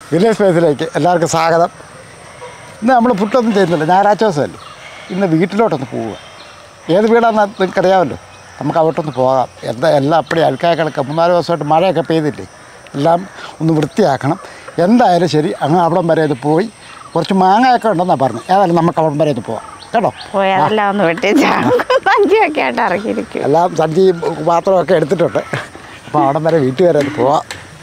Village സ്പേസിലേക്ക് എല്ലാവർക്കും സ്വാഗതം ഇന്ന് നമ്മൾ പുട്ടൊന്നും ചെയ്യുന്നില്ല ഞായറാഴ്ച ദിവസമല്ലേ ഇന്ന് വീട്ടിലോട്ടൊന്ന് പോവുക ഏത് വീടാണെന്ന് നിങ്ങൾക്ക് അറിയാമല്ലോ നമുക്ക് അവിടൊന്ന് പോകാം എന്താ എല്ലാം അപ്പടി അഴുക്കായ കിടക്കുക മൂന്നാല് ദിവസമായിട്ട് മഴയൊക്കെ പെയ്തില്ലേ എല്ലാം ഒന്ന് വൃത്തിയാക്കണം എന്തായാലും ശരി അങ്ങ് അവിടം വരെ ഒന്ന് പോയി കുറച്ച് മാങ്ങയൊക്കെ ഉണ്ടെന്നാണ് പറഞ്ഞു ഏതായാലും നമുക്ക് അവിടം വരെ ഒന്ന് പോവാം കേട്ടോ പോയി അതെല്ലാം ഒന്ന് വെട്ടി സഞ്ചിയൊക്കെ ആയിട്ട് ഇറങ്ങിയിരിക്കും എല്ലാം സഞ്ചിയും പാത്രമൊക്കെ എടുത്തിട്ടുണ്ട് അപ്പോൾ അവിടം വരെ വീട്ടിൽ വരെ ഒന്ന് പോവാം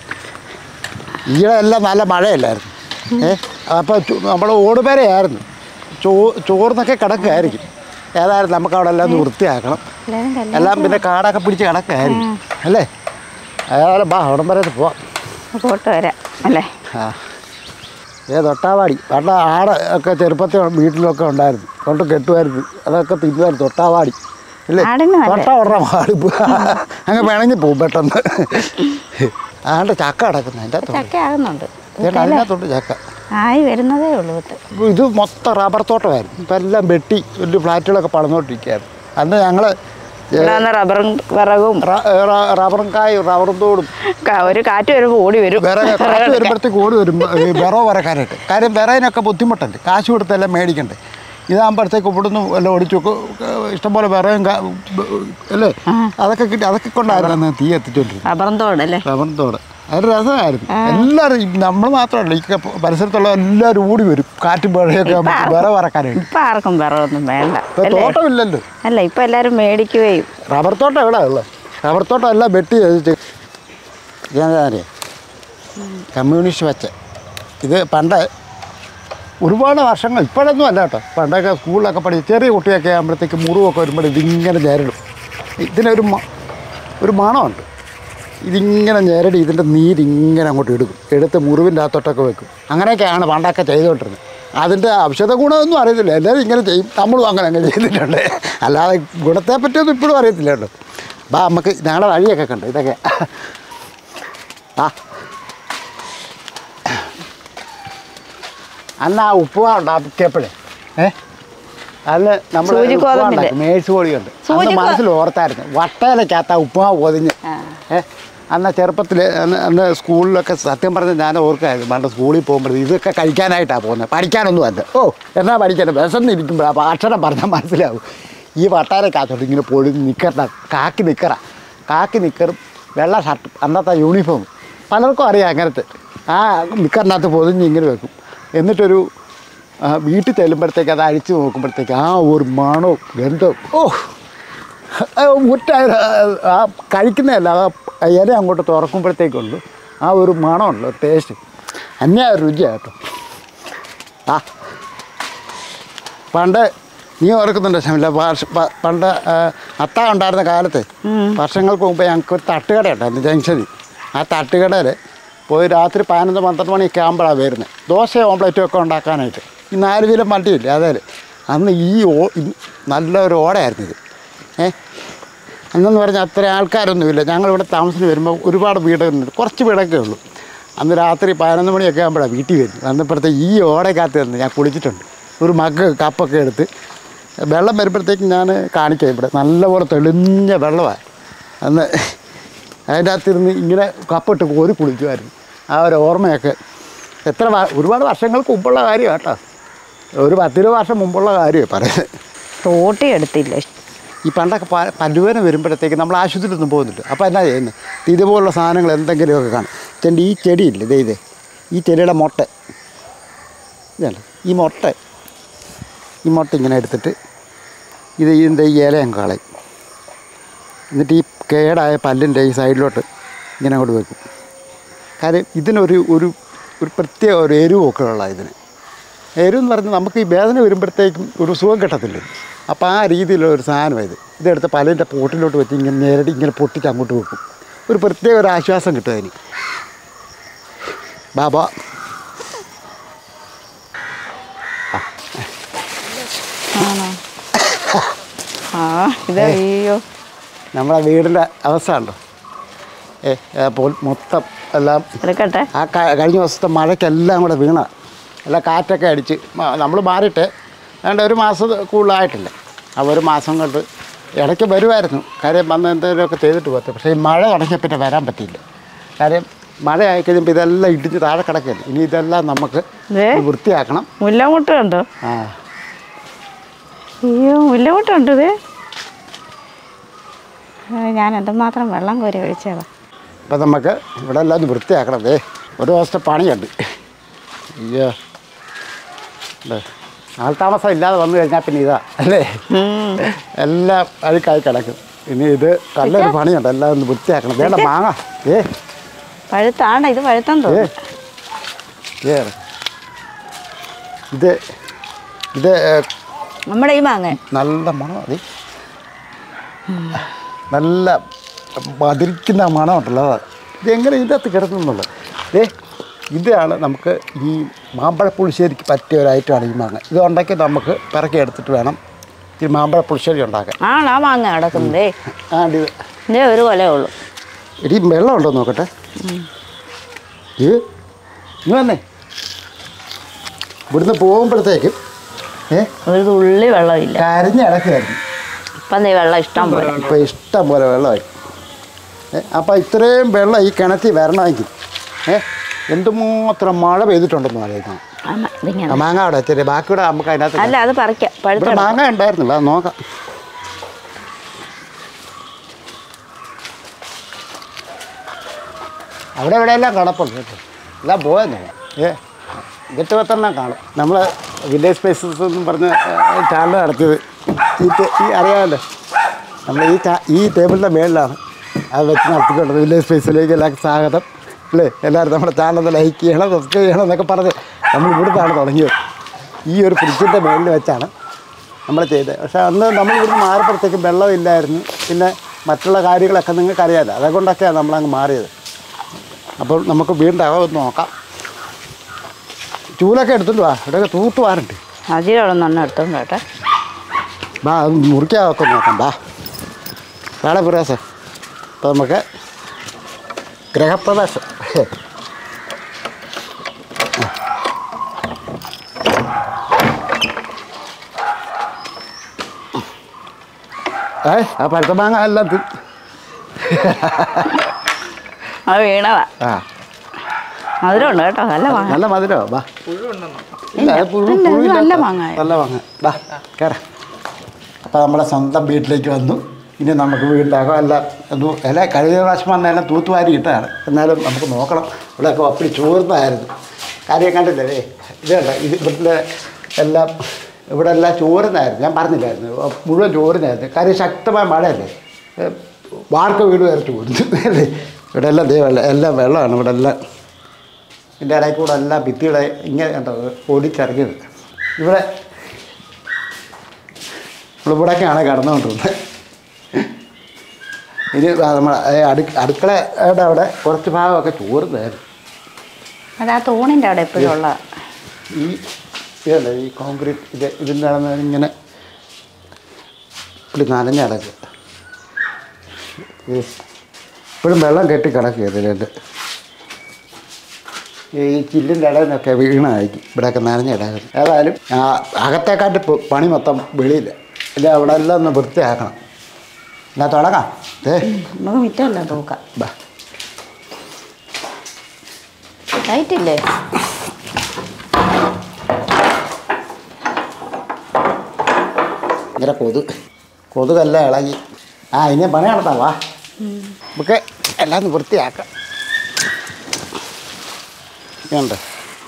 ഈയിടെ എല്ലാം നല്ല മഴയല്ലായിരുന്നു ഏ അപ്പോൾ നമ്മൾ ഓടുപേരയായിരുന്നു ചോ ചോർന്നൊക്കെ കിടക്കുകയായിരിക്കും ഏതായാലും നമുക്ക് അവിടെ എല്ലാം ഒന്ന് വൃത്തിയാക്കണം എല്ലാവരും കല്യാണം എല്ലാം പിന്നെ കാടൊക്കെ പിടിച്ച് കിടക്കുകയായിരിക്കും അല്ലേ ഏതായാലും ബാ അവിടം വരെ ഒന്ന് പോവാം പോട്ട് വരാം അല്ലേ ആ ഏ തൊട്ടാവാടി പണ്ട് ആട് ഒക്കെ ചെറുപ്പത്തിൽ വീട്ടിലൊക്കെ ഉണ്ടായിരുന്നു കൊണ്ട് കെട്ടുമായിരുന്നു അതൊക്കെ തിന്നുമായിരുന്നു തൊട്ടാവാടി ഇല്ലേ ആടിന് നല്ല- തൊട്ട ഉടനെ മാടി അങ്ങ് പിണങ്ങി പോകും പെട്ടെന്ന് ആണ്ട് ചക്ക കിടക്കുന്നു അതിൻ്റെ അകത്തോട്ട് ചക്ക ആകുന്നുണ്ട് ചേട്ടാ അതിനകത്തോട്ട് ചക്ക ആയി വരുന്നതേ ഉള്ളൂ വിത്ത് ഇപ്പൊ ഇത് മൊത്തം റബ്ബർ തോട്ടമായിരുന്നു ഇപ്പം എല്ലാം വെട്ടി വലിയ ഫ്ലാറ്റുകളൊക്കെ പടന്നുകൊണ്ടിരിക്കുകയായിരുന്നു അന്ന് ഞങ്ങൾ ഇവിടെ വന്ന് റബ്ബറും വിറകും റബ്ബറും കായും റബ്ബറും തോടും ക- ഒരു കാറ്റ് വരുമ്പോൾ ഓടി വരും വിറക് കാറ്റ് വരുമ്പോഴത്തേക്ക് ഓടി വരും ഈ വിറവ് വറക്കാനായിട്ട് കാര്യം വിറകിനൊക്കെ ബുദ്ധിമുട്ടുണ്ട് കാശ് കൊടുത്തെല്ലാം മേടിക്കണ്ടേ ഇതാകുമ്പോഴത്തേക്ക് ഇവിടുന്ന് വല്ല ഒടിച്ചു വെക്കും. ഇഷ്ടംപോലെ വിറകും കാ- അല്ലേ അതൊക്കെ കിട്ടി അതൊക്കെ കൊണ്ടായിരുന്നു അന്ന് തീ എത്തിച്ചോണ്ടിരുന്നത് റബ്ബറും തോടല്ലേ റബ്ബറിനോട് അതൊരു രസമായിരുന്നു എല്ലാവരും നമ്മൾ മാത്രമല്ല ഈ ക- പരിസരത്തുള്ള എല്ലാവരും ഓടി വരും കാറ്റും മഴയൊക്കെ ആകുമ്പോൾ വിറവ് വറക്കാനായിട്ട് ഇപ്പൊ ആർക്കും വിറകൊന്നും വേണ്ട ഇപ്പൊ അല്ലേ തോട്ടമില്ലല്ലോ അല്ല ഇപ്പൊ എല്ലാരും മേടിക്കുകയും റബ്ബർ തോട്ടം എവിടെ ഉള്ളത് റബ്ബർ തോട്ടം എല്ലാം വെട്ടി വെച്ചിട്ട് ഇതെന്താ കമ്മ്യൂണിസ്റ്റ് വെച്ച ഇത് പണ്ട് ഒരുപാട് വർഷങ്ങൾ ഇപ്പോഴൊന്നും അല്ല കേട്ടോ പണ്ടൊക്കെ സ്കൂളിലൊക്കെ പഠി ചെറിയ കുട്ടിയൊക്കെ ആകുമ്പോഴത്തേക്ക് മുറിവൊക്കെ വരുമ്പോൾ ഇതിങ്ങനെ ഞെരടും ഇതിനൊരു മ- ഒരു മണമുണ്ട് ഇതിങ്ങനെ ഞെരടി ഇതിൻ്റെ നീരിങ്ങനെ അങ്ങോട്ട് എടുക്കും എടുത്ത് മുറിവിൻ്റെ അകത്തോട്ടൊക്കെ വെക്കും അങ്ങനെയൊക്കെയാണ് പണ്ടൊക്കെ ചെയ്തുകൊണ്ടിരുന്നത് അതിൻ്റെ ഔഷധ ഗുണമൊന്നും അറിയത്തില്ല എല്ലാവരും ഇങ്ങനെ ചെയ്യും നമ്മളും അങ്ങനെ അങ്ങനെ ചെയ്തിട്ടുണ്ട് അല്ലാതെ ഗുണത്തെ പറ്റിയൊന്നും ഇപ്പോഴും അറിയത്തില്ല കേട്ടോ ബാ നമുക്ക് ഞങ്ങളുടെ വഴിയൊക്കെ കണ്ടു ഇതൊക്കെ ആ അന്ന് ആ ഉപ്പുവ ഉണ്ടാക്കിയപ്പോഴേ ഏ അന്ന് നമ്മൾ സൂചിഗോതമ്പിന്റെ. മേഴ്സ് പൊടിയുണ്ട് അന്ന് സൂചിഗോ- മനസ്സിൽ ഓർത്തായിരുന്നു വട്ടയിലേക്കകത്ത് ആ ഉപ്പുമാവ് പൊതിഞ്ഞ് ആ. ഏ അന്ന് ചെറുപ്പത്തിൽ അന്ന് അന്ന് സ്കൂളിലൊക്കെ സത്യം പറഞ്ഞ് ഞാൻ ഓർക്കായിരുന്നു പണ്ട് സ്കൂളിൽ പോകുമ്പോൾ ഇതൊക്കെ കഴിക്കാനായിട്ടാണ് പോകുന്നത് പഠിക്കാനൊന്നും അല്ല ഓ എന്നാ പഠിക്കണം വിശന്നിരിക്കുമ്പോൾ അപ്പോൾ അക്ഷരം പറഞ്ഞാൽ മനസ്സിലാവും ഈ വട്ടാരക്കകത്തോട്ട് ഇങ്ങനെ പൊളിഞ്ഞ് നിക്കറ കാക്കി നിക്കറ കാക്കി നിക്കറും വെള്ള ഷർട്ടും അന്നത്തെ യൂണിഫോം പലർക്കും അറിയാം അങ്ങനത്തെ ആ നിക്കറിനകത്ത് പൊതിഞ്ഞ് ഇങ്ങനെ വെക്കും എന്നിട്ടൊരു ആ, വീട്ടിൽ ചെല്ലുമ്പോഴത്തേക്ക് അത് അഴിച്ചു നോക്കുമ്പോഴത്തേക്ക് ആ ഒരു മണവും ഗന്ധവും ഓ മുറ്റ ആ കഴിക്കുന്നതല്ല ആ ഇല അങ്ങോട്ട് തുറക്കുമ്പോഴത്തേക്കുള്ളൂ ആ ഒരു മണമുണ്ട് ഒരു ടേസ്റ്റ് അന്യ രുചിയാണ് കേട്ടോ ആ പണ്ട് നീ ഓർക്കുന്നുണ്ടോ ശമില്ല വർഷ- പ- പണ്ട് ആ, അത്ത ഉണ്ടായിരുന്ന കാലത്ത് വർഷങ്ങൾക്ക് മുമ്പ് ഞങ്ങൾക്ക് ഒരു തട്ടുകട ഉണ്ടായിരുന്നു ജംഗ്ഷനിൽ ആ തട്ടുകടയിൽ പോയി രാത്രി പതിനൊന്ന് പന്ത്രണ്ട് മണിയൊക്കെ ആകുമ്പോഴാണ് വരുന്നത് ദോശ ഓംപ്ലേറ്റും ഒക്കെ ഉണ്ടാക്കാനായിട്ട് ഈ നാല് വീലം വണ്ടിയില്ലേ അതേ അന്ന് ഈ ഓ ഇ- നല്ലൊരു ഓടയായിരുന്നു ഇത് ഏ അന്നെന്ന് പറഞ്ഞാൽ അത്ര ആൾക്കാരൊന്നുമില്ല ഞങ്ങളിവിടെ താമസത്തിന് വരുമ്പോൾ ഒരുപാട് വീടുകളുണ്ട് കുറച്ച് വീടൊക്കെ ഉള്ളൂ അന്ന് രാത്രി പതിനൊന്ന് മണിയൊക്കെ ആകുമ്പോഴാണ് വീട്ടിൽ വരും അന്നപ്പോഴത്തെ ഈ ഓടക്കകത്ത് നിന്ന് ഞാൻ കുളിച്ചിട്ടുണ്ട് ഒരു മഗ് കപ്പൊക്കെ എടുത്ത് വെള്ളം വരുമ്പോഴത്തേക്കും ഞാൻ കാണിക്കാം ഇവിടെ നല്ലപോലെ തെളിഞ്ഞ വെള്ളമാണ് അന്ന് അതിൻ്റെ അകത്തിരുന്ന് ഇങ്ങനെ കപ്പിട്ട് കോരി കുളിക്കുമായിരുന്നു ആ ഒരു ഓർമ്മയൊക്കെ എത്ര വ- ഒരുപാട് വർഷങ്ങൾക്ക് മുമ്പുള്ള കാര്യമാണ് കേട്ടോ ഒരു പത്തിരുപത് വർഷം മുമ്പുള്ള കാര്യമാണ് പറയുന്നത് തോട്ടി എടുത്തില്ല ഈ പണ്ടൊക്കെ പ പല്ലുവേദന വരുമ്പോഴത്തേക്ക് നമ്മൾ ആശുപത്രിയിലൊന്നും പോകുന്നുണ്ട് അപ്പോൾ എന്നാ ചെയ്യുന്നത് ഇതുപോലുള്ള സാധനങ്ങൾ എന്തെങ്കിലുമൊക്കെ കാണും ചെണ്ട് ഈ ചെടിയില്ലേ ദേ ഇത് ഈ ചെടിയുടെ മുട്ട ഇതാണ് ഈ മുട്ട ഈ മുട്ട ഇങ്ങനെ എടുത്തിട്ട് ഇത് ഇതിൻ്റെ ഈ ഇലയും കളയും എന്നിട്ട് ഈ കേടായ പല്ലിൻ്റെ ഈ സൈഡിലോട്ട് ഇങ്ങനെ അങ്ങോട്ട് വെക്കും കാര്യം ഇതിനൊരു ഒരു ഒരു പ്രത്യേക ഒരു എരിവൊക്കെ ഉള്ള ഇതിന് എരിവ് എന്ന് പറഞ്ഞാൽ നമുക്ക് ഈ വേദന വരുമ്പോഴത്തേക്കും ഒരു സുഖം കിട്ടത്തില്ലേ അപ്പോൾ ആ രീതിയിലുള്ള ഒരു സാധനമാണ് ഇത് ഇതെടുത്ത് പല്ലിൻ്റെ പോട്ടിലോട്ട് വെച്ച് ഇങ്ങനെ നേരടി ഇങ്ങനെ പൊട്ടിച്ച് അങ്ങോട്ട് വെക്കും ഒരു പ്രത്യേക ഒരു ആശ്വാസം കിട്ടും അതിന് ബാബാ ആണോ ആ ഇത് അയ്യോ നമ്മുടെ വീടിൻ്റെ അവസ്ഥ ഉണ്ടോ ഏ അപ്പോൾ മൊത്തം എല്ലാം എടുക്കട്ടെ ആ ക- കഴിഞ്ഞ ദിവസത്തെ മഴയ്ക്കെല്ലാം കൂടെ വീണ എല്ലാം കാറ്റൊക്കെ അടിച്ച് നമ്മൾ മാറിയിട്ട് ഏതാണ്ട് ഒരു മാസം കൂടുതലായിട്ടില്ല ആ ഒരു മാസം കൊണ്ട് ഇടയ്ക്ക് വരുമായിരുന്നു കാര്യം വന്ന് എന്തെങ്കിലുമൊക്കെ ചെയ്തിട്ട് പോകത്തെ പക്ഷേ ഈ മഴ തുടങ്ങിയ പിന്നെ വരാൻ പറ്റിയില്ല കാര്യം മഴ ആയി കഴിയുമ്പോൾ ഇതെല്ലാം ഇടിച്ച് താഴെ കിടക്കുകയാണ് ഇനി ഇതെല്ലാം നമുക്ക് ദേ. വൃത്തിയാക്കണം മുല്ലമുട്ട ഉണ്ടോ ആ അയ്യോ മുല്ലമുട്ടുണ്ട് ഇത് ഞാൻ എന്തുമാത്രം വെള്ളം കോരി ഒഴിച്ചതാ അപ്പം നമുക്ക് ഇവിടെ എല്ലാം ഒന്ന് വൃത്തിയാക്കണം ദേ ഒരു ദിവസത്തെ പണിയുണ്ട് അയ്യോ ദേ, ആൾതാമസം ഇല്ലാതെ വന്നു കഴിഞ്ഞാൽ പിന്നെ ഇതാ അല്ലേ എല്ലാം അഴുക്കായി കിടക്കും ഇനി ഇത് നല്ലൊരു പണിയുണ്ട് എല്ലാം ഒന്ന് വൃത്തിയാക്കണം വേണ്ട മാങ്ങ ഏ പഴുത്താണ് ഇത് പഴുത്തെന്ന് ഏ തോന്നുന്നു ഏ ഇത് ഇത് ഏ, നമ്മുടെ ഈ മാങ്ങ നല്ല മണം അതെ നല്ല മതിരിക്കുന്ന മണമുണ്ടല്ലോ അതാ. ഇത് എങ്ങനെ ഇതിൻ്റെ അകത്ത് കിടക്കുന്നുള്ളത് ഏ ഇതാണ് നമുക്ക് ഈ മാമ്പഴ പുളിശ്ശേരിക്ക് പറ്റിയ ഒരു ഐറ്റമാണ് ഈ മാങ്ങ ഇത് ഉണ്ടാക്കി നമുക്ക് പിറക്കി എടുത്തിട്ട് വേണം ഈ മാമ്പഴ പുളിശ്ശേരി ഉണ്ടാക്കാൻ ആണ് ആ മാങ്ങ കിടക്കുന്നതേ ആ ഇത് ഇതേ ഒരു കൊലേ ഉള്ളൂ ഇടി വെള്ളം ഉണ്ടോ നോക്കട്ടെ ഇത് ഇനി വന്നേ ഇവിടുന്ന് പോകുമ്പോഴത്തേക്കും ഏ ഒരു തുള്ളി വെള്ളമില്ല കരഞ്ഞ് അടക്കുകയായിരുന്നു ഇപ്പം നീ വെള്ളം ഇഷ്ടം പോലെ ഇപ്പോൾ ഇഷ്ടം പോലെ വെള്ളമായി ഏ അപ്പോൾ ഇത്രയും വെള്ളം ഈ കിണറ്റിൽ വരണമെങ്കിൽ ഏ എന്തുമാത്രം മഴ പെയ്തിട്ടുണ്ടെന്ന് ആലോചിക്കണം ആമ, ഇതിങ്ങനെ ആ മാങ്ങ അവിടെ ചെറിയ ബാക്കിയുടെ നമുക്ക് അതിനകത്ത് അല്ല അത് പറിക്കാം ഇവിടെ പഴുത്ത മാങ്ങ ഉണ്ടായിരുന്നില്ല അത് നോക്കാം അവിടെ ഇവിടെ എല്ലാം കിടപ്പുണ്ട് കേട്ടോ എല്ലാം പോയെന്നു ഏ എട്ട് പത്തെണ്ണം കാണും നമ്മൾ വില്ലേജ് സ്പേസസ് എന്ന് പറഞ്ഞ ചാനൽ നടത്തിയത് ഈ ടേ- ഈ അറിയാമല്ലോ നമ്മൾ ഈ ചാ ഈ ടേബിളിൻ്റെ മേളിലാണ് അത് വെച്ച് നടത്തിക്കൊണ്ടത് വില്ലേജ് സ്പേസിലേക്ക് എല്ലാവർക്കും സ്വാഗതം അല്ലേ എല്ലാവരും നമ്മുടെ ചാനൽ ലൈക്ക് ചെയ്യണം സബ്സ്ക്രൈബ് ചെയ്യണം എന്നൊക്കെ പറഞ്ഞ് നമ്മൾ ഇവിടുന്നാണ് തുടങ്ങിയത് ഈ ഒരു ഫ്രിഡ്ജിൻ്റെ മേളിൽ വെച്ചാണ് നമ്മൾ ചെയ്തത് പക്ഷേ അന്ന് നമ്മൾ ഇവിടുന്ന് മാറിയപ്പോഴത്തേക്കും വെള്ളമില്ലായിരുന്നു പിന്നെ മറ്റുള്ള കാര്യങ്ങളൊക്കെ നിങ്ങൾക്ക് അറിയാമല്ലോ അതുകൊണ്ടൊക്കെയാണ് നമ്മളങ്ങ് മാറിയത് അപ്പോൾ നമുക്ക് വീണ്ടും അകമൊന്ന് നോക്കാം ചൂലൊക്കെ എടുത്തിട്ട് വാ ഇവിടെയൊക്കെ തൂത്ത് വാറുണ്ട് അതിലൊന്നും എടുത്തും കേട്ടെ വാ അത് മുറിക്കാതൊക്കെ നോക്കാം വാ വേളെ പ്രവേശം അപ്പോൾ നമുക്ക് ഗ്രഹപ്രവേശം ഏ ആ പഴുത്ത മാങ്ങ എല്ലാം തി അത് വീണതാ ആ മധുരമുണ്ട് കേട്ടോ നല്ല മാങ്ങ നല്ല മധുരോ വാ ഇല്ല അത് പുഴു ഇല്ല, ഇത് പുഴുവില്ലാത്ത- നല്ല മാങ്ങായ. നല്ല മാങ്ങ വാ കയറാം അപ്പോൾ നമ്മുടെ സ്വന്തം വീട്ടിലേക്ക് വന്നു ഇനി നമുക്ക് വീണ്ടാകാം എല്ലാം ഒന്ന് അല്ല കഴിഞ്ഞ പ്രാവശ്യം വന്നെല്ലാം തൂത്തുവാരി ഇട്ടതാണ് എന്നാലും നമുക്ക് നോക്കണം ഇവിടെയൊക്കെ ഒപ്പിടി ചോർന്നായിരുന്നു കാര്യം കണ്ടില്ലേ ഇത് കണ്ട ഇത് ഇവിടുത്തെ എല്ലാം ഇവിടെ എല്ലാം ചോരുന്നായിരുന്നു ഞാൻ പറഞ്ഞില്ലായിരുന്നു മുഴുവൻ ചോരുന്നായിരുന്നു കാര്യം ശക്തമായ മഴയല്ലേ ഏ, വാർക്ക വീട് വരെ ചോരുന്നു അല്ലേ ഇവിടെ എല്ലാം ദേ വെള്ളം എല്ലാം വെള്ളമാണ് ഇവിടെ എല്ലാം ഇതിൻ്റെ ഇടയിൽ കൂടെ എല്ലാം ഭിത്തിയുടെ ഇങ്ങനെ കണ്ടോ ഓടിച്ചിറങ്ങിയത് ഇവിടെ ഇവിടെയൊക്കെയാണ് കിടന്നുകൊണ്ടിരുന്നത് ഇനി നമ്മളെ അടു അടുക്കളയുടെ അവിടെ കുറച്ച് ഭാഗമൊക്കെ ചോറുന്നായിരുന്നു അത് ആ തൂണിൻ്റെ അവിടെ എപ്പോഴും ഉള്ള ഈ ഇതല്ല ഈ കോൺക്രീറ്റ് ഇത് ഇതിൻ്റെ നടന്ന് ഇങ്ങനെ ഇവിടെ നനഞ്ഞ കിടക്കുക ഇപ്പോഴും വെള്ളം കെട്ടി കിടക്കുക ഇതിലുണ്ട് ഈ ചില്ലിൻ്റെ ഇടയിൽ നിന്നൊക്കെ വീണായിരിക്കും ഇവിടെയൊക്കെ നനഞ്ഞ കിടക്കുന്നത് ഏതായാലും ആ അകത്തേക്കാട്ട് പ- പണി മൊത്തം വെളിയില്ല ഇല്ല അവിടെ എല്ലാം ഒന്ന് വൃത്തിയാക്കണം എന്നാ തുടങ്ങാം ഏ നമുക്ക് മിറ്റമല്ല തൂക്കാം ബാ ലൈറ്റില്ലേ ഇങ്ങനെ കൊതു കൊതുകെല്ലാം ഇളകി ആ ഇനി പണി നടത്താം വാ നമുക്ക് എല്ലാം ഒന്ന് വൃത്തിയാക്കാം ഉണ്ട്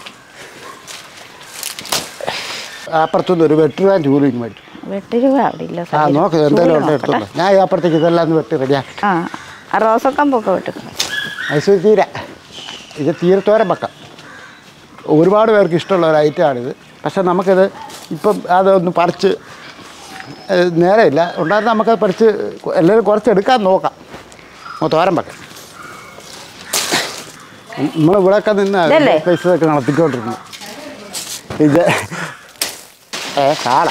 അപ്പുറത്തുനിന്ന് ഒരു വെട്ടുവാൻ ചൂലും ഇനി മേടിച്ചു വെട്ട് രൂപ അവിടെ ഇല്ല ആ സൈഡിൽ. നോക്ക് എന്തെങ്കിലും ചൂല് ഉണ്ട് നോക്കട്ടെ. എടുത്തോളൂ ഞാൻ ഈ അപ്പുറത്തേക്ക് ഇതെല്ലാം ഒന്ന് വെട്ടി റെഡിയാക്കി ആ ആ റോസക്കമ്പൊക്കെ വെട്ട് മൈസൂർ ചീര ഇത് തീരത്തോരം വെക്കാം ഒരുപാട് പേർക്ക് ഇഷ്ടമുള്ള ഒരു ഐറ്റമാണിത് പക്ഷെ നമുക്കിത് ഇപ്പം അതൊന്ന് പറിച്ച് ഏഹ്, നേരമില്ല ഉണ്ടായിരുന്ന നമുക്കത് പറിച്ച് എല്ലാവരും കുറച്ച് എടുക്കാൻ നോക്കാം നമുക്ക് തോരൻ വെക്കാം നമ്മൾ ഇവിടെയൊക്കെ നിന്ന് ഇതല്ലേ? പൈസയൊക്കെ നടത്തിക്കൊണ്ടിരുന്നു ഇത് ഏ കാള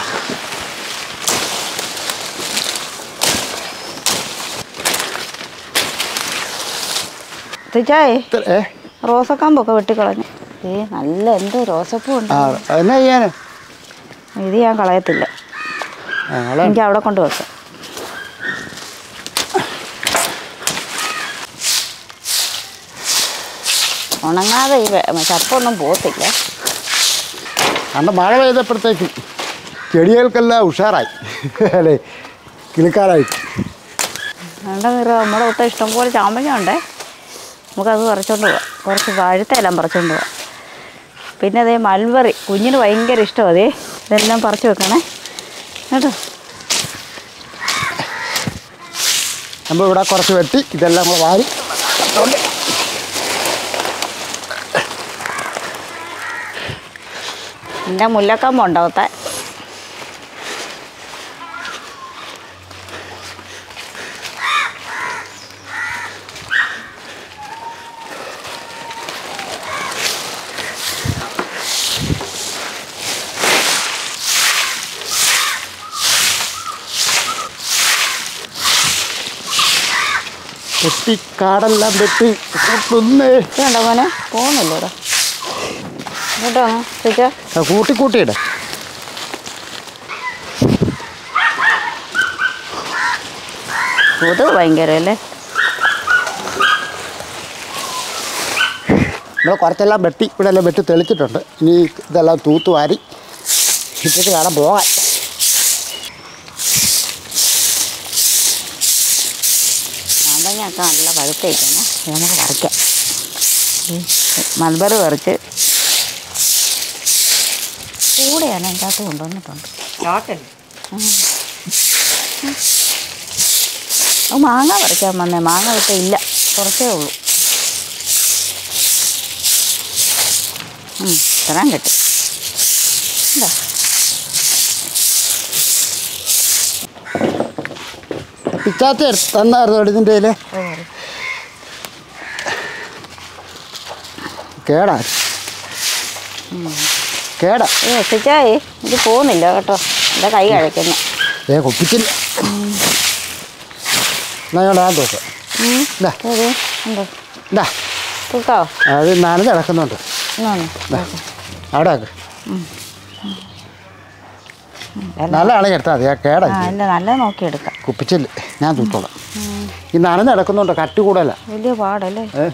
തിച്ചായേ ഇത്ര- ഏ റോസക്കമ്പൊക്കെ വെട്ടിക്കളഞ്ഞു ഏ നല്ല എന്തോ റോസപ്പൂ ഉണ്ട് ആ എന്നാ ചെയ്യാൻ ഇത് ഞാൻ കളയത്തില്ല എനിക്ക് അവിടെ കൊണ്ട് വെക്കാം ഉണങ്ങാതെ ഈ വെ- ചപ്പൊന്നും പോത്തില്ല അന്ന് മഴ പെയ്തപ്പോഴത്തേക്കും ചെടികൾക്കെല്ലാം ഉഷാറായി അല്ലേ കിളിക്കാറായി നമ്മുടെ നിറം നമ്മുടെ ഒത്ത ഇഷ്ടംപോലെ ചാമ്പങ്ങ ഉണ്ടേ നമുക്കത് പറിച്ചോണ്ട് പോവാം കുറച്ച് പഴുത്തെല്ലാം പറിച്ചോണ്ട് പോവാം പിന്നെ അതേ മൽബറി കുഞ്ഞിന് ഭയങ്കര ഇഷ്ടമാണ് അതേ ഇതെല്ലാം പറിച്ച് വെക്കണേ കേട്ടോ നമ്മൾ ഇവിടെ കുറച്ച് വെട്ടി ഇതെല്ലാം കൂടെ വാരി ഇട്ടോണ്ട് എൻ്റെ മുല്ലക്കമ്പ് ഉണ്ടാവത്തെ വെട്ടി കാടെല്ലാം വെട്ടി കൂട്ടുന്നേ ഇതുണ്ടോ മോനെ പോകുന്നില്ല ഇവിടെ കേട്ടോ ചേച്ചാ ആ, കൂട്ടി കൂട്ടിയിട കൊതുക് ഭയങ്കര അല്ലേ നമ്മൾ കുറച്ചെല്ലാം വെട്ടി ഇവിടെ എല്ലാം വെട്ടി തെളിച്ചിട്ടുണ്ട് ഇനി ഇതെല്ലാം തൂത്ത് വാരി ഇട്ടിട്ട് വേണം പോകാൻ ചാമ്പങ്ങയൊക്കെ നല്ല പഴുത്തേക്കാണ് നമുക്ക് പറിക്കാം മൽബറി പറിച്ച് കൂടെയാണ് അതിൻ്റെ അകത്ത് കൊണ്ടുവന്നിട്ടുണ്ട് അത് മാങ്ങ പറിക്കാൻ വന്നേ മാങ്ങ ഇപ്പം ഇല്ല കുറച്ചേ ഉള്ളൂ ഉം, ഇത്രയും കിട്ടി ഉണ്ടോ പിച്ചാച്ച എടുത്ത് തന്നായിരുന്നു ഇവിടെ ഇതിൻ്റെ കയ്യിൽ കേടാ കേടാ ഏ എത്തിച്ചായി ഇത് പോകുന്നില്ല കേട്ടോ എൻ്റെ കൈ കഴിക്കുന്നു ഏ കൊപ്പിച്ചില്ല എന്നാ ഞാൻ ആ ദിവസം ഇതാ ഏത് ഉണ്ടോ ഇതാ തൂക്കാവോ അത് നനഞ്ഞ് കിടക്കുന്നുണ്ട് ഇന്നാണ് അവിടെ ആക്ക് നല്ല ആണെങ്കിൽ എടുത്താൽ മതി ആ കേടാ ആ ഇല്ല നല്ല നോക്കി എടുക്കാം കുപ്പിച്ചില്ല ഞാൻ തൂത്തോളാം ഈ നനഞ്ഞ് കിടക്കുന്നുണ്ട് കട്ടി കൂടല്ല വലിയ പാടല്ലേ ഏ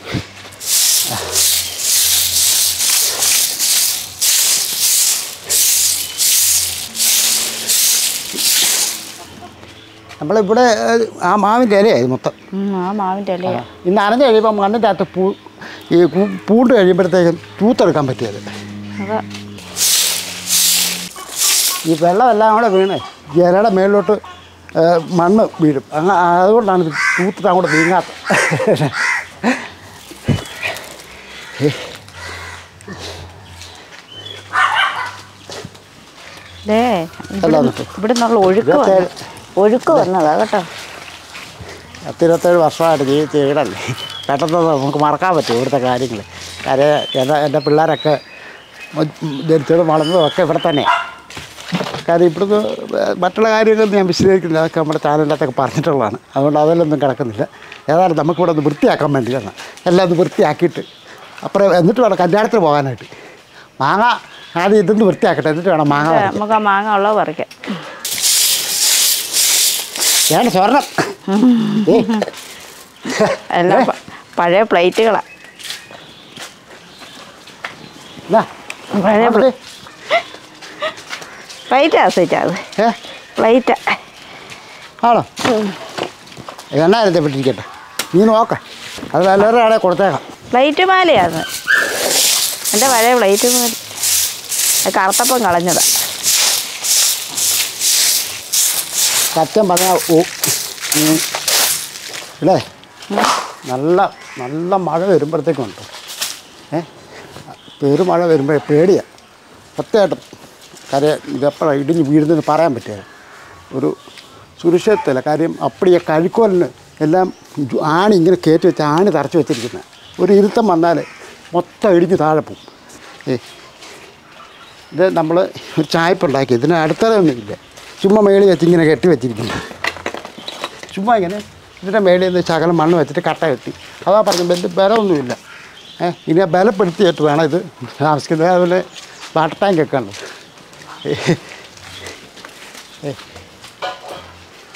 നമ്മളിവിടെ ഏ, ആ മാവിൻ്റെ ഇലയായി മൊത്തം ഉം, ആ മാവിൻ്റെ ഇലയാ ഈ നനഞ്ഞ് കഴിയുമ്പോൾ മണ്ണിൻ്റെ അകത്ത് പൂ ഈ കൂ- പൂണ്ട് കഴിയുമ്പോഴത്തേക്കും തൂത്തെടുക്കാൻ പറ്റിയത് അതാ ഈ വെള്ളമെല്ലാം കൂടെ വീണ് ഇലയുടെ മേളിലോട്ട് ഏ, മണ്ണ് വീഴും അങ്ങ് അതുകൊണ്ടാണ് ഇത് തൂത്തിട്ട് അങ്ങോട്ട് വീങ്ങാത്ത ദേ അല്ല, ഇവിടെ അത് ഇവിടെ നിന്നുള്ള ഒഴുക്ക് ഇരുപത്തേഴ്. വന്ന ഒഴുക്ക് വന്നതാ കേട്ടോ പത്തിരുപത്തേഴ് വർഷമായിട്ട് ജീവിച്ച വീടല്ലേ പെട്ടെന്ന് നമുക്ക് മറക്കാൻ പറ്റും ഇവിടുത്തെ കാര്യങ്ങൾ കാര്യം എൻ്റെ എൻ്റെ പിള്ളേരൊക്കെ ജനിച്ചതും വളർന്നതും ഒക്കെ ഇവിടെ തന്നെ കാര്യം ഇവിടുന്ന് മറ്റുള്ള കാര്യങ്ങളൊന്നും ഞാൻ വിശദീകരിക്കുന്നില്ല അതൊക്കെ നമ്മുടെ ചാനലിനകത്തൊക്കെ പറഞ്ഞിട്ടുള്ളതാണ് അതുകൊണ്ട് അതിലൊന്നും കിടക്കുന്നില്ല ഏതായാലും നമുക്കിവിടെ ഒന്ന് വൃത്തിയാക്കാൻ വേണ്ടിയാണ് എല്ലാം ഒന്ന് വൃത്തിയാക്കിയിട്ട് അപ്പുറം എന്നിട്ട് വേണം കല്യാണത്തിന് പോകാനായിട്ട് മാങ്ങ ആദ്യം ഇതൊന്ന് വൃത്തിയാക്കട്ടെ എന്നിട്ട് വേണം മാങ്ങ പറിക്കാൻ. നമുക്ക് ആ മാങ്ങ ഉള്ളത് പറിക്കാം വേണ്ട സ്വർണം ഏ എല്ലാം പ- പഴയ പ്ലേറ്റുകളാ ഇതാ, പഴയ അവിടെ. പ്ലേറ്റാ സേച്ചാ അത് ഏ പ്ലേറ്റാ ആണോ എണ്ണായിരത്തി പെട്ടിരിക്കട്ടെ നീ നോക്ക അത് എല്ലാവരുടെ ആടെ കൊടുത്തേക്കാം പ്ലേറ്റ് മാലയാണ് എൻ്റെ പഴയ പ്ലേറ്റ് മാല അത് കറുത്തപ്പം കളഞ്ഞതാ സത്യം പറഞ്ഞാൽ ഓ ഉം. ഇല്ലേ നല്ല നല്ല മഴ വരുമ്പോഴത്തേക്കുണ്ട് ഏ പെരുമഴ വരുമ്പോൾ പേടിയാണ് സത്യമായിട്ടും കാര്യം ഇതെപ്പോഴാണ് ഇടിഞ്ഞ് വീഴുന്നതെന്ന് പറയാൻ പറ്റില്ല ഒരു സുരക്ഷിതത്വമില്ല കാര്യം അപ്പടിയെ കഴിക്കോലിന് എല്ലാം ജു- ആണി ഇങ്ങനെ കയറ്റി വെച്ച് ആണി തറച്ച് വെച്ചിരിക്കുന്നത് ഒരു ഇരുത്തം വന്നാൽ മൊത്തം ഇടിഞ്ഞ് താഴെ പോവും ഏ ഇത് നമ്മൾ ഒരു ചായപ്പ് ഉണ്ടാക്കി ഇതിന് അടുത്തതൊന്നും ഇല്ല ചുമ്മാ മേളിൽ വെച്ച് ഇങ്ങനെ കെട്ടി വെച്ചിരിക്കുന്നു ചുമ്മാ ഇങ്ങനെ ഇതിൻ്റെ മേളിൽ നിന്ന് ശകലം മണ്ണ് വെച്ചിട്ട് കട്ട കെട്ടി അതാ പറഞ്ഞു വലിയ ബലമൊന്നുമില്ല ഏ ഇനി ആ ബലപ്പെടുത്തിയിട്ട് വേണം ഇത് താമസിക്കുന്നത് അതുപോലെ വാട്ടർ ടാങ്ക് ഒക്കെ ഉണ്ട്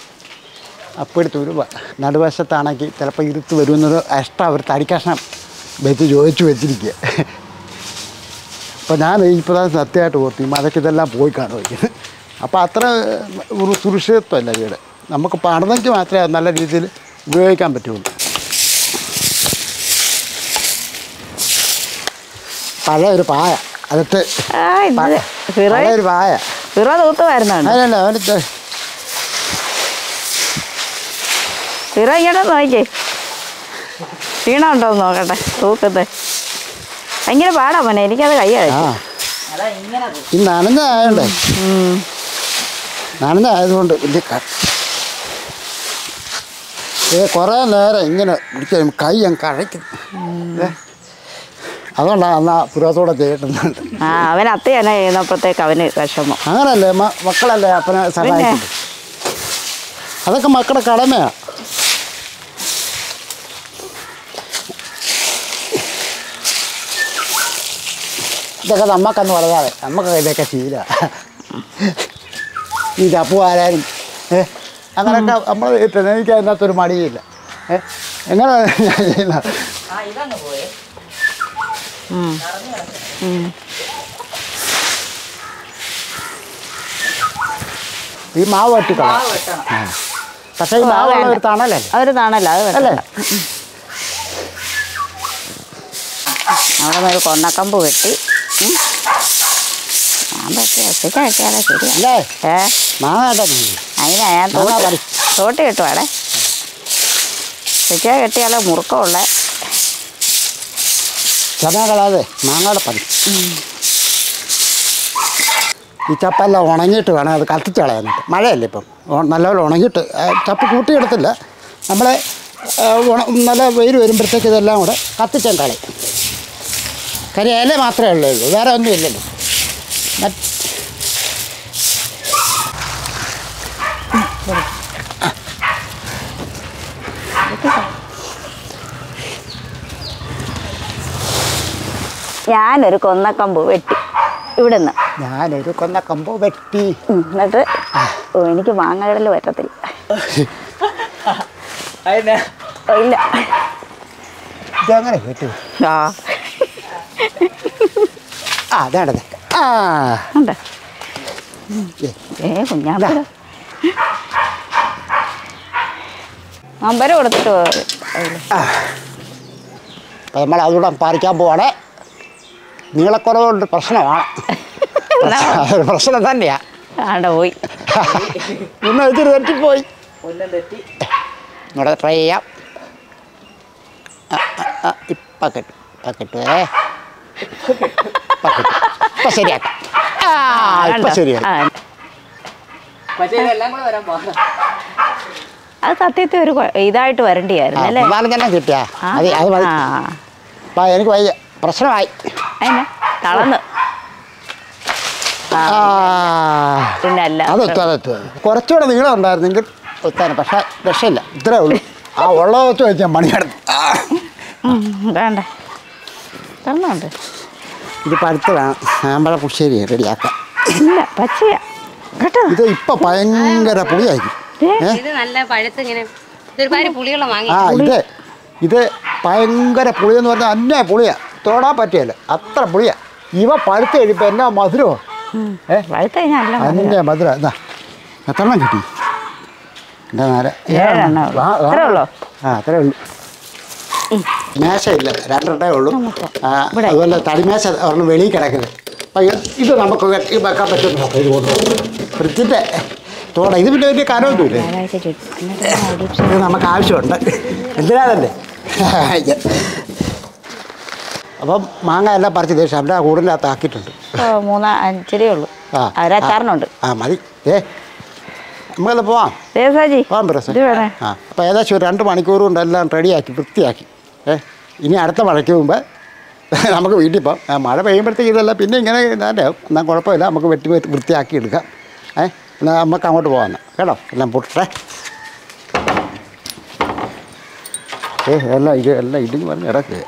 അപ്പെടുത്ത് ഒരു വ- നടുവശത്താണെങ്കിൽ ചിലപ്പോൾ ഇരുത്ത് വരുന്നത് എക്സ്ട്രാ ഒരു തടി കഷ്ണം വെച്ച് ചോദിച്ചു വെച്ചിരിക്കുക അപ്പോൾ ഞാൻ ഇപ്പോൾ സത്യമായിട്ട് ഓർത്തി മഴയ്ക്ക് ഇതെല്ലാം പോയി കാണുമായിരിക്കും അപ്പോൾ അത്ര ഒരു സുരക്ഷിതത്വമല്ല വീട് നമുക്ക് പണിതെങ്കിൽ മാത്രമേ അത് നല്ല രീതിയിൽ ഉപയോഗിക്കാൻ പറ്റുള്ളൂ പഴയ ഒരു പായ അതിട്ട് ആ ഇത് ഫിറോ പഴയ ഒരു പായ ഫിറോ തൂത്ത് വരുന്നുണ്ട് അതിനല്ല അവന് ഫിറോ ഇങ്ങോട്ട് നോക്കിയേ ക്ഷീണമുണ്ടോ എന്ന് നോക്കട്ടെ തൂക്കത്തെ ഭയങ്കര പാടാ മോനെ എനിക്കത് കൈ ആ കഴിച്ചു ഈ നനഞ്ഞായതുകൊണ്ടേ നനഞ്ഞായതുകൊണ്ട് വലിയ ക ഏ കുറേ നേരം ഇങ്ങനെ പിടിച്ച കൈ ഞാൻ കഴയ്ക്കും ഏ അതുകൊണ്ടാണ് അന്ന് ആ പുരോത്തോടെ ചെയ്തിട്ടുണ്ട് ആ അവൻ അത്തയാണ് ചെയ്യുന്നപ്പോഴത്തേക്ക് അവന് വിഷമം അങ്ങനല്ലേ മ മക്കളല്ലേ അപ്പനെ സഹായിക്കുന്നത് അതൊക്കെ മക്കളുടെ കടമയാണ് ഇതൊക്കെ നമ്മക്കന്ന് പറയാതെ നമുക്ക് ഇതൊക്കെ ശീല ഈ ചപ്പു ആരാനും ഏ അങ്ങനെയൊക്കെ നമ്മൾ വീട്ടിൽ എനിക്ക് അതിനകത്തൊരു മടിയില്ല ഏ എങ്ങനെ ഞാൻ ചെയ്യുന്ന ഉം. ഉം. ഈ മാവ് വെട്ടിക്കളാം ആ. പക്ഷേ ഈ ഓ, മാവ് വേണ്ട. ഒരു തണലല്ലേ അതൊരു താണല്ലോ അത് അല്ലേ വെട്ടണ്ട അവിടെ നിന്ന് ഒരു കൊന്നക്കമ്പ് വെട്ടി ഉം. ഞാൻ വെട്ടി ഒറ്റയ്ക്ക് വെട്ടിയാലേ ശരിയാ അല്ലേ ഏ മാങ്ങ കേട്ടോ അതിനാ ഞാൻ മാങ്ങ തോട്ട് പറി. തോട്ട് കെട്ടുവാടേ ഒറ്റയ്ക്ക് കെട്ടിയാലേ മുറുക്കമുള്ള ചന കളയാതെ മാങ്ങയുടെ പനി ഈ ചപ്പെല്ലാം ഉണങ്ങിയിട്ട് വേണം അത് കത്തിച്ച് കളയാനായിട്ട് മഴയല്ലേ ഇപ്പം ഉ- നല്ലപോലെ ഉണങ്ങിയിട്ട് ആ, ചപ്പ് കൂട്ടിയെടുത്തില്ല നമ്മൾ നല്ല വെയിൽ വരുമ്പോഴത്തേക്ക് ഇതെല്ലാം കൂടെ കത്തിച്ചാൽ കളയും കാര്യം ഇല മാത്രമേ ഉള്ളൂ വേറെ ഒന്നും ഇല്ലല്ലോ മറ്റ് ഞാനൊരു കൊന്നക്കമ്പ് വെട്ടി ഇവിടുന്ന് ഞാനൊരു കൊന്ന കമ്പോ വെട്ടി ഉം, എന്നിട്ട് ഓ എനിക്ക് മാങ്ങയിടൽ പറ്റത്തില്ല ഓ, ഇല്ല ഇതങ്ങനെ വെട്ടി ആ ആ അതാണത് ആ ഉണ്ട് ഏ, ഏ കുഞ്ഞാമ്പല നമ്പർ കൊടുത്തിട്ട് പോ. അതില്. അപ്പം നമ്മൾ അതുകൂടെ പറിക്കാൻ പോവാണ് നീളക്കുറവുണ്ട് പ്രശ്നമാണ് അതൊരു പ്രശ്നം തന്നെയാ ആണ്ട പോയി ഇന്ന് വെച്ചിട്ട് തെറ്റിപ്പോയി ഇവിടെ ട്രൈ ചെയ്യാം ആ, ആ, ആ, ഇപ്പം കിട്ടും ഇപ്പം കിട്ടുവേ ഇപ്പം കിട്ടും ഇപ്പം ശരിയാക്കാം ആ ഇപ്പം കണ്ടോ? ശരിയായി ആ, മറ്റേ ഇതെല്ലാം കൂടെ വരാൻ പാടാ അത് സത്യത്തിൽ ഒരു കൊ- ഇതായിട്ട് വരണ്ടിയായിരുന്നു അല്ലേ എന്നാലും തന്നെ കിട്ടിയാ ആ, അത് അത് മതി ആ അപ്പൊ എനിക്ക് വയ്യ പ്രശ്നമായി അതിനെ തളന്ന് ആ, ആ പിന്നെ അല്ല അതെത്തും അതെത്തും കുറച്ചുകൂടെ നീളം ഉണ്ടായിരുന്നെങ്കിൽ ഒത്താനെ പക്ഷേ രക്ഷയില്ല ഇത്രേ ഉള്ളൂ ആ ഉള്ളത് വെച്ച് വെച്ചാൽ മണികടന്നു ഉം, വേണ്ട തന്നുണ്ട് ഇത് പഴുത്ത് വേണം നമ്മളെ പുശ്ശേരി റെഡിയാക്കാം ഇല്ല പച്ചയാ കേട്ടോ ഇത് ഇപ്പം ഭയങ്കര പുളിയായിരിക്കും ഏ ഇത് നല്ല പഴുത്ത് ഇങ്ങനെ ഒരുപാട് പുളിയുള്ള മാങ്ങ ആ ഇത് ഇത് ഭയങ്കര പുളിയെന്ന് പറഞ്ഞാൽ അന്യായ പുളിയാ തൊടാൻ പറ്റിയല്ല അത്ര പുളിയാ ഇവ പഴുത്ത് കഴിയുമ്പോൾ എന്നാ മധുരമോ ഏ പഴുത്ത കഴിഞ്ഞാൽ നല്ല മധുരം. അതിൻ്റെ മധുരം എന്നാ എത്രണ്ണം കിട്ടി എൻ്റെ നേരെ ഏഴെണ്ണേ ഉള്ളൂ. ആ, ആ. അത്രേ ഉള്ളോ? ആ അത്രേ ഉള്ളൂ മേശയില്ല രണ്ടെണ്ണേ ഉള്ളൂ നമുക്ക് ആ, ഇവിടെ. അതുപോലെ തടിമേശ ഒരെണ്ണം വെളിയിൽ കിടക്കുന്നത് അപ്പം ഇത് ഇത് നമുക്ക് വെട്ടി വെക്കാൻ പറ്റും നോക്കാം ഇത് കൊണ്ട് ഫ്രിഡ്ജിൻ്റെ തോട ഇത് പിന്നെ വലിയ കനമൊന്നുമില്ലേ ഞായറാഴ്ച ചുറ്റും. എന്നിട്ട് ഞാൻ അടിച്ച് ഇത് നമുക്ക് ആവശ്യമുണ്ട് എന്തിനാതല്ലേ അപ്പം മാങ്ങ എല്ലാം പറിച്ച് ദേശം അവിടെ കൂടുതലകത്ത് ആക്കിയിട്ടുണ്ട് ഇപ്പൊ മൂന്നാ അഞ്ചരേ ഉള്ളൂ ആ അവരച്ചാറിനുണ്ട് ആ മതി ഏ നമുക്കത് പോവാം ദേവസാജി പോവാം പ്രശ്നം ഇത് വേണേ ആ അപ്പോൾ ഏകദേശം ഒരു രണ്ട് മണിക്കൂർ കൊണ്ട് എല്ലാം റെഡിയാക്കി വൃത്തിയാക്കി ഏ ഇനി അടുത്ത മഴയ്ക്ക് മുമ്പ് നമുക്ക് വീട്ടിൽ പോകാം ആ, മഴ പെയ്യുമ്പോഴത്തേക്ക് ഇതെല്ലാം പിന്നെ ഇങ്ങനെ ഇതാൻ്റെ എന്നാൽ കുഴപ്പമില്ല നമുക്ക് വെട്ടി വെട്ടി വൃത്തിയാക്കി എടുക്കാം ഏ എന്നാൽ നമുക്ക് അങ്ങോട്ട് പോകാം എന്നാ. കേട്ടോ എല്ലാം പൊട്ടേ ഏ എല്ലാം ഇത് എല്ലാം ഇടിഞ്ഞ് പറഞ്ഞ് കിടക്കുക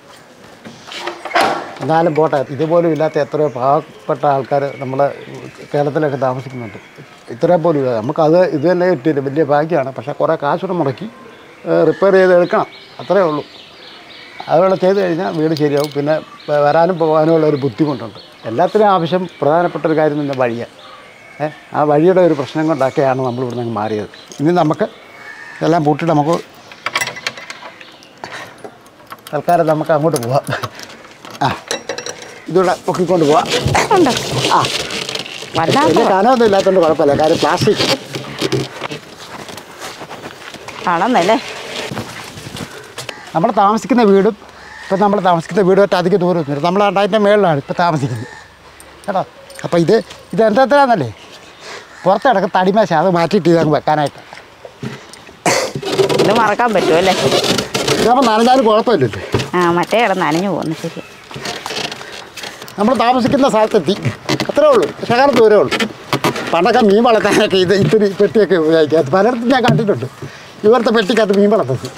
എന്നാലും പോട്ടെ ഇതുപോലും ഇല്ലാത്ത എത്രയോ പാവപ്പെട്ട ആൾക്കാർ നമ്മളെ കേരളത്തിലൊക്കെ താമസിക്കുന്നുണ്ട് ഇത്രയും പോലും ഇല്ല നമുക്കത് ഇത് തന്നെ കിട്ടിയില്ല വലിയ ഭാഗ്യമാണ് പക്ഷേ കുറേ കാശൂടെ മുടക്കി റിപ്പയർ ചെയ്ത് എടുക്കണം അത്രേ ഉള്ളൂ അതുപോലെ ചെയ്ത് കഴിഞ്ഞാൽ വീട് ശരിയാവും പിന്നെ വ- വരാനും പോകാനും ഉള്ള ഒരു ബുദ്ധിമുട്ടുണ്ട് എല്ലാത്തിനും ആവശ്യം പ്രധാനപ്പെട്ട ഒരു കാര്യം തന്നെ വഴിയാണ് ഏ ആ വഴിയുടെ ഒരു പ്രശ്നം കൊണ്ടൊക്കെയാണ് നമ്മൾ ഇവിടെ നിന്ന് മാറിയത് ഇനി നമുക്ക് എല്ലാം പൂട്ടിയിട്ട് നമുക്ക് തൽക്കാലം നമുക്ക് അങ്ങോട്ട് പോവാം ആ ഇതൂടെ പൊക്കിക്കൊണ്ട് പോവാം ഉണ്ടോ ആ വല്ലാത്ത വലിയ കനമൊന്നും ഇല്ലാത്തതുകൊണ്ട് കുഴപ്പമില്ല കാര്യം പ്ലാസ്റ്റിക് കാണുന്നല്ലേ നമ്മൾ താമസിക്കുന്ന വീടും ഇപ്പം നമ്മൾ താമസിക്കുന്ന വീടുമായിട്ട് അധികം ദൂരമൊന്നുമില്ല നമ്മൾ അതിൻ്റെ മേളിലാണ് ഇപ്പോൾ താമസിക്കുന്നത് കേട്ടോ അപ്പോൾ ഇത് ഇത് എന്താന്നല്ലേ പുറത്ത് കിടക്കുന്ന തടിമേശ അത് മാറ്റിയിട്ട് ഇതങ്ങ് വെക്കാനായിട്ട് ഇത് മറക്കാൻ പറ്റുമല്ലേ ഇതാകുമ്പോൾ നനഞ്ഞാലും കുഴപ്പമില്ലല്ലോ ആ മറ്റേ കിടന്ന് നനഞ്ഞു പോകുന്നു ശരി നമ്മൾ താമസിക്കുന്ന സ്ഥലത്തെത്തി അത്രേ ഉള്ളൂ ശകലം ദൂരമേ ഉള്ളൂ പണ്ടൊക്കെ മീൻ വളർത്താനൊക്കെ ഇത് ഇത്തിരി പെട്ടിയൊക്കെ ഉപയോഗിക്കുക അത് പലയിടത്തും ഞാൻ കണ്ടിട്ടുണ്ട് ഇവിടുത്തെ പെട്ടിക്കകത്ത് മീൻ വളർത്തുന്നത്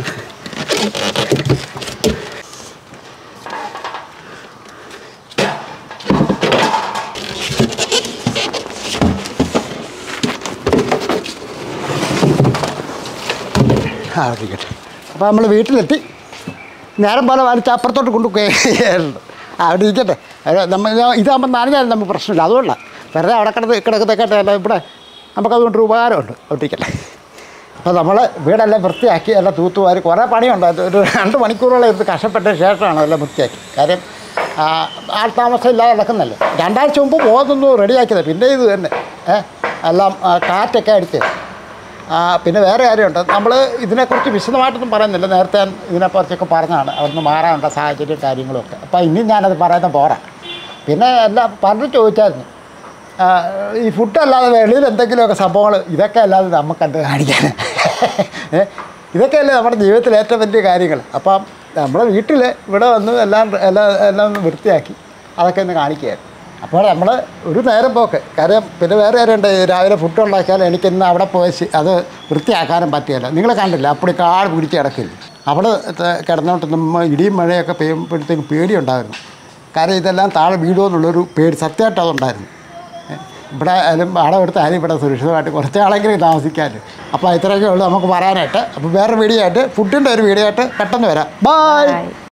ആ ഇരിക്കട്ടെ അപ്പോൾ നമ്മൾ വീട്ടിലെത്തി നേരം പോലെ വലിച്ച് അപ്പുറത്തോട്ട് കൊണ്ടു കയറുന്നു ആ അവിടെ ഇരിക്കട്ടെ അത് നമ്മൾ ഇതാകുമ്പോൾ നനഞ്ഞാലും നമുക്ക് പ്രശ്നമില്ല അതുകൊണ്ടാണ് വെറുതെ അവിടെ കിടന്ന് കിടക്കുന്നതൊക്കെ അല്ല ഇവിടെ നമുക്കതുകൊണ്ടൊരു ഉപകാരമുണ്ട് ഒട്ടിക്കട്ടെ അപ്പോൾ നമ്മൾ വീടെല്ലാം വൃത്തിയാക്കി എല്ലാം തൂത്തുവാരി കുറേ പണിയുണ്ട് അത് ഒരു രണ്ട് മണിക്കൂറോളം ഇരുന്ന് കഷ്ടപ്പെട്ട ശേഷമാണ് എല്ലാം വൃത്തിയാക്കി കാര്യം ആ, ആൾ താമസം ഇല്ലാതെ നടക്കുന്നല്ലേ രണ്ടാഴ്ച മുമ്പ് പോകുന്നു റെഡിയാക്കിയത് പിന്നെ ഇത് തന്നെ ഏ എല്ലാം ആ, കാറ്റൊക്കെ അടിച്ച് ആ, പിന്നെ വേറെ കാര്യമുണ്ട് നമ്മൾ ഇതിനെക്കുറിച്ച് വിശദമായിട്ടൊന്നും പറയുന്നില്ല നേരത്തെ ഞാൻ ഇതിനെക്കുറിച്ചൊക്കെ പറഞ്ഞതാണ് അവിടുന്ന് മാറാനുള്ള സാഹചര്യം കാര്യങ്ങളും ഒക്കെ അപ്പോൾ ഇനി ഞാനത് പറയുന്ന പോരാ പിന്നെ എല്ലാം പലരും ചോദിച്ചായിരുന്നു ആ, ഈ ഫുഡ് അല്ലാതെ വെളിയിൽ എന്തെങ്കിലുമൊക്കെ സംഭവങ്ങൾ ഇതൊക്കെ അല്ലാതെ നമുക്ക് എന്ത് കാണിക്കാൻ ഏ? ഇതൊക്കെയല്ലേ നമ്മുടെ ജീവിതത്തിലെ ഏറ്റവും വലിയ കാര്യങ്ങൾ അപ്പം നമ്മുടെ വീട്ടിൽ ഇവിടെ വന്ന് എല്ലാം എല്ലാം എല്ലാം ഒന്ന് വൃത്തിയാക്കി അതൊക്കെ ഒന്ന് കാണിക്കുകയായിരുന്നു അപ്പോൾ നമ്മൾ ഒരു നേരം പോക്ക് കാര്യം പിന്നെ വേറെ കാര്യമുണ്ട് രാവിലെ ഫുഡ് ഉണ്ടാക്കിയാൽ എനിക്ക് ഇന്ന് അവിടെ പോയി ശി- അത് വൃത്തിയാക്കാനും പറ്റിയല്ല നിങ്ങൾ കണ്ടില്ല അപ്പോൾ കാട് പിടിച്ച് കിടക്കില്ല അവിടെ ത- കിടന്നോണ്ട് നമ്മൾ ഇടിയും മഴയൊക്കെ പെയ്യുമ്പോഴത്തേക്കും പേടിയുണ്ടായിരുന്നു കാര്യം ഇതെല്ലാം താഴെ വീഴുമോ എന്നുള്ളൊരു പേടി സത്യമായിട്ട് അതുണ്ടായിരുന്നു ഏ, ഇവിടെ ആയാലും അടം എടുത്ത് ആരും ഇവിടെ സുരക്ഷിതമായിട്ട് കുറച്ച് ആളെങ്കിലും താമസിക്കാമല്ലോ അപ്പോൾ ഇത്രയൊക്കെ ഉള്ളൂ നമുക്ക് പറയാനായിട്ട് അപ്പോൾ വേറെ വീഡിയോ ആയിട്ട് ഫുഡിൻ്റെ ഒരു വീഡിയോ ആയിട്ട് പെട്ടെന്ന് വരാം ബൈ Bye.